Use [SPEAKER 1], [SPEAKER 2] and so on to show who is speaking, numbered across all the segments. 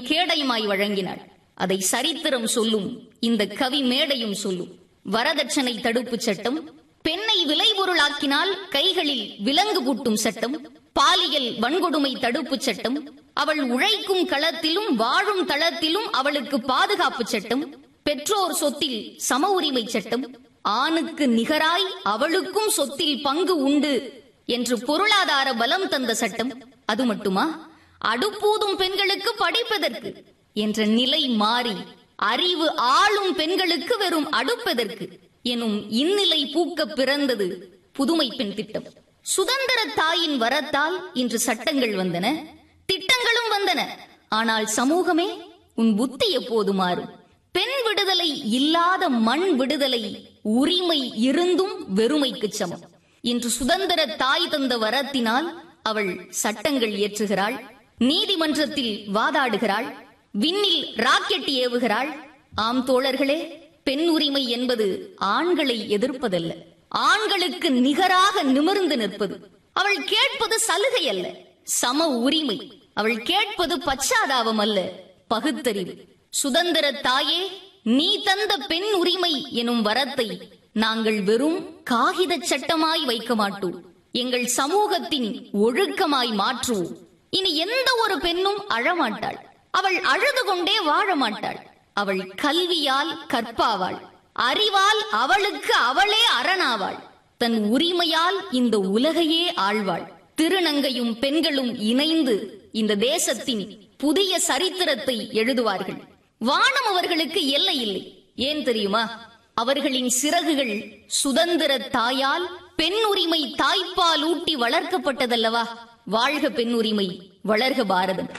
[SPEAKER 1] கேடயமாய் வழங்கினாள் அதை சரித்திரம் சொல்லும் இந்த கவி மேடையும் சொல்லும் வரதட்சணை தடுப்புச் சட்டம் பெண்ணை விளைபொருளாக்கினால் கைகளில் விலங்கு பூட்டும் சட்டம் பாலியல் வன்கொடுமை தடுப்புச் சட்டம் அவள் உழைக்கும் களத்திலும் வாழும் தளத்திலும் அவளுக்கு பாதுகாப்பு சட்டம் பெற்றோர் சொத்தில் சம உரிமை சட்டம் ஆணுக்கு நிகராய் அவளுக்கும் சொத்தில் பங்கு உண்டு என்று பொருளாதார பலம் தந்த சட்டம் அது மட்டுமா அடுப்பூதும் பெண்களுக்கு படிப்பதற்கு என்ற நிலை மாறி அறிவு ஆளும் பெண்களுக்கு வெறும் அடுப்பதற்கு எனும் இந்நிலை பூக்க பிறந்தது புதுமை பெண் திட்டம் சுதந்திர தாயின் வரத்தால் இன்று சட்டங்கள் வந்தன திட்டங்களும் வந்தன ஆனால் சமூகமே உன் புத்தி எப்போது மாறும் பெண் விடுதலை இல்லாத மண் விடுதலை உரிமை இருந்தும் வெறுமைக்கு சமம் இன்று சுதந்திர தாய் தந்த வரத்தினால் அவள் சட்டங்கள் இயற்றுகிறாள் நீதிமன்றத்தில் வாதாடுகிறாள் விண்ணில் ராக்கெட் ஏவுகிறாள் ஆம் தோழர்களே பெண் உரிமை என்பது ஆண்களை எதிர்ப்பதல்ல ஆண்களுக்கு நிகராக நிமிர்ந்து நிற்பது அவள் கேட்பது சலுகை அல்ல சம உரிமை அவள் கேட்பது பச்சாதாபம் அல்ல பகுத்தறிவு சுதந்திர தாயே நீ தந்த பெண் உரிமை எனும் வரத்தை நாங்கள் வெறும் காகித சட்டமாய் வைக்க மாட்டோம் எங்கள் சமூகத்தின் ஒழுக்கமாய் மாற்றுவோம் இனி எந்த ஒரு பெண்ணும் அழமாட்டாள் அவள் அழுது கொண்டே வாழ மாட்டாள் அவள் கல்வியால் கற்பாவாள் அறிவால் அவளுக்கு அவளே அரணாவாள் தன் உரிமையால் இந்த உலகையே ஆழ்வாள் திருநங்கையும் பெண்களும் இணைந்து இந்த தேசத்தின் புதிய சரித்திரத்தை எழுதுவார்கள் வானம் அவர்களுக்கு எல்லை இல்லை ஏன் தெரியுமா அவர்களின் சிறகுகள் சுதந்திர தாயால் பெண் உரிமை தாய்ப்பால் ஊட்டி வளர்க்கப்பட்டதல்லவா வாழ்க பெண் உரிமை வளர்க பாரதம்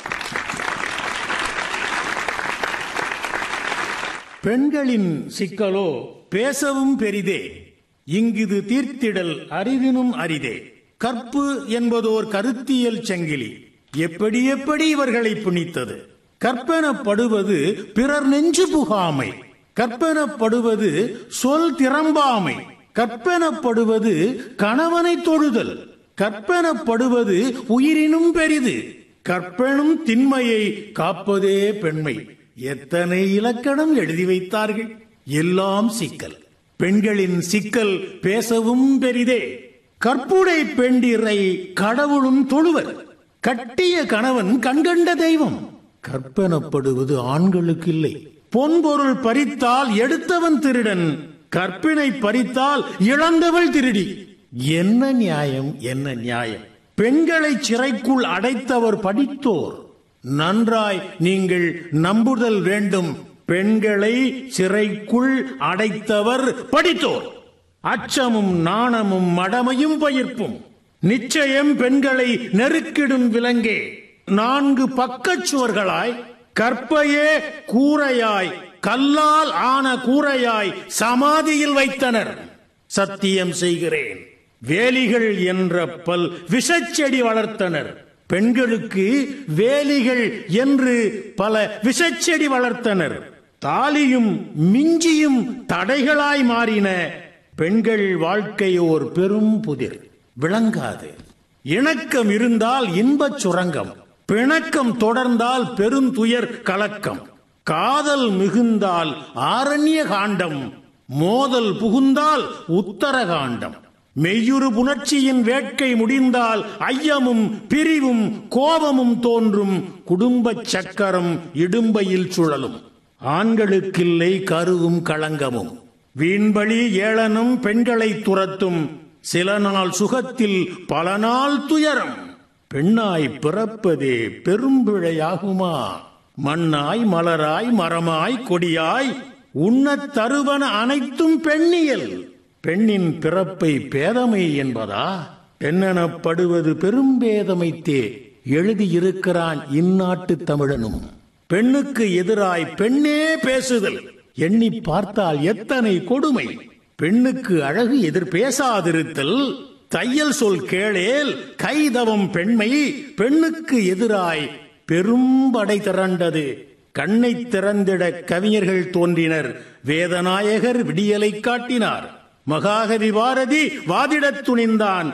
[SPEAKER 2] பெண்களின் சிக்கலோ பேசவும் பெரிதே இங்கிது தீர்த்திடல் அறிவினும் அரிதே கற்பு என்பதோர் கருத்தியல் சங்கிலி எப்படி எப்படி இவர்களை புனித்தது கற்பனப்படுவது பிறர் நெஞ்சு புகாமை கற்பனப்படுவது சொல் திறம்பாமை கற்பனப்படுவது கணவனை தொழுதல் கற்பனப்படுவது உயிரினும் பெரிது கற்பனும் திண்மையை காப்பதே பெண்மை எத்தனை இலக்கணம் எழுதி வைத்தார்கள் எல்லாம் சிக்கல் பெண்களின் சிக்கல் பேசவும் பெரிதே கற்புடை பெண்டிரை கடவுளும் தொழுவர் கட்டிய கணவன் கண்கண்ட தெய்வம் கற்பனப்படுவது ஆண்களுக்கு இல்லை பொன்பொருள் பறித்தால் எடுத்தவன் திருடன் கற்பினை பறித்தால் இழந்தவள் திருடி என்ன நியாயம் என்ன நியாயம் பெண்களை சிறைக்குள் அடைத்தவர் படித்தோர் நன்றாய் நீங்கள் நம்புதல் வேண்டும் பெண்களை சிறைக்குள் அடைத்தவர் படித்தோர் அச்சமும் நாணமும் மடமையும் பயிர்ப்பும் நிச்சயம் பெண்களை நெருக்கிடும் விலங்கே நான்கு பக்கச்சுவர்களாய் கற்பையே கூரையாய் கல்லால் ஆன கூரையாய் சமாதியில் வைத்தனர் சத்தியம் செய்கிறேன் வேலிகள் என்ற பல் விஷச்செடி வளர்த்தனர் பெண்களுக்கு வேலிகள் என்று பல விஷச்செடி வளர்த்தனர் தாலியும் மிஞ்சியும் தடைகளாய் மாறின பெண்கள் வாழ்க்கை ஓர் பெரும் புதிர் விளங்காது இணக்கம் இருந்தால் இன்பச் சுரங்கம் பிணக்கம் தொடர்ந்தால் பெருந்துயர் கலக்கம் காதல் மிகுந்தால் ஆரண்ய காண்டம் மோதல் புகுந்தால் உத்தரகாண்டம் மெய்யுறு புணர்ச்சியின் வேட்கை முடிந்தால் ஐயமும் பிரிவும் கோபமும் தோன்றும் குடும்பச் சக்கரம் இடும்பையில் சுழலும் ஆண்களுக்கில்லை கருவும் களங்கமும் வீண்பழி ஏளனும் பெண்களை துரத்தும் சில நாள் சுகத்தில் பல நாள் துயரம் பெண்ணாய் பிறப்பதே பெரும்பிழையாகுமா மண்ணாய் மலராய் மரமாய் கொடியாய் உண்ணத் தருவன அனைத்தும் பெண்ணியல் பெண்ணின் பிறப்பை பேதமை என்பதா பெண்ணெனப்படுவது பெரும்பேதமைத்தே எழுதியிருக்கிறான் இந்நாட்டு தமிழனும் பெண்ணுக்கு எதிராய் பெண்ணே பேசுதல் எண்ணி பார்த்தால் எத்தனை கொடுமை பெண்ணுக்கு அழகு எதிர் பேசாதிருத்தல் தையல் சொல் கேளேல் கைதவம் பெண்மை பெண்ணுக்கு எதிராய் பெரும்படை திரண்டது கண்ணை திறந்திட கவிஞர்கள் தோன்றினர் வேதநாயகர் விடியலை காட்டினார் மகாகவி பாரதி வாதிடத் துணிந்தான்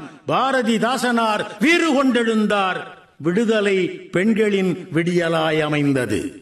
[SPEAKER 2] பாரதிதாசனார் வீறு கொண்டெழுந்தார் விடுதலை பெண்களின் விடியலாய் அமைந்தது